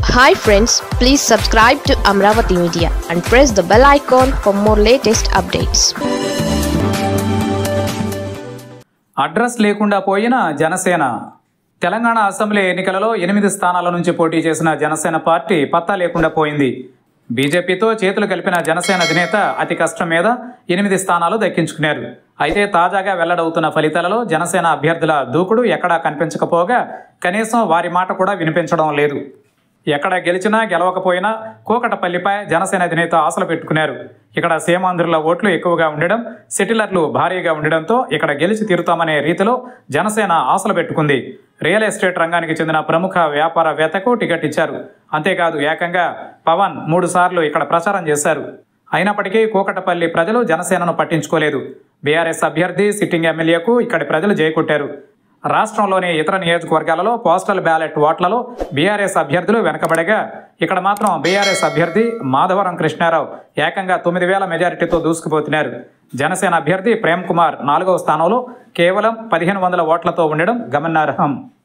hi friends please subscribe to Amaravati media and press the bell icon for more latest updates address లేకుండా పోయిన Janasena Telangana assembly ఎన్నికలలో ఎనిమిది స్థానాల నుంచి పోటీ చేసిన జనసేన పార్టీ పత్తా లేకుండా పోయింది బీజేపీతో చేతులు కలిపిన జనసేన అధినేత అతి కష్టం మీద ఎనిమిది స్థానాలు దక్కించుకున్నారు అయితే తాజాగా వెల్లడవుతున్న ఫలితాలలో జనసేన అభ్యర్థుల దూకుడు ఎక్కడా కనిపించకపోగా కనీసం వారి మాట కూడా వినిపించడం లేదు ఎక్కడ గెలిచినా గెలవకపోయినా కోకటపల్లిపై జనసేన అధినేత ఆశలు పెట్టుకున్నారు ఇక్కడ సీమాంధ్రుల ఓట్లు ఎక్కువగా ఉండడం సెటిలర్లు భారీగా ఉండడంతో ఇక్కడ గెలిచి తీరుతామనే రీతిలో జనసేన ఆశలు పెట్టుకుంది రియల్ ఎస్టేట్ రంగానికి చెందిన ప్రముఖ వ్యాపారవేత్తకు టికెట్ ఇచ్చారు అంతేకాదు ఏకంగా పవన్ మూడు సార్లు ఇక్కడ ప్రచారం చేశారు అయినప్పటికీ కోకటపల్లి ప్రజలు జనసేనను పట్టించుకోలేదు బీఆర్ఎస్ అభ్యర్థి సిట్టింగ్ ఎమ్మెల్యేకు ఇక్కడి ప్రజలు జయకొట్టారు రాష్ట్రంలోని ఇతర నియోజకవర్గాలలో పోస్టల్ బ్యాలెట్ ఓట్లలో బీఆర్ఎస్ అభ్యర్థులు వెనకబడగా ఇక్కడ మాత్రం బీఆర్ఎస్ అభ్యర్థి మాధవరం కృష్ణారావు ఏకంగా తొమ్మిది వేల మెజారిటీతో దూసుకుపోతున్నారు జనసేన అభ్యర్థి ప్రేమ్ కుమార్ నాలుగవ స్థానంలో కేవలం పదిహేను వందల ఓట్లతో ఉండడం గమనార్హం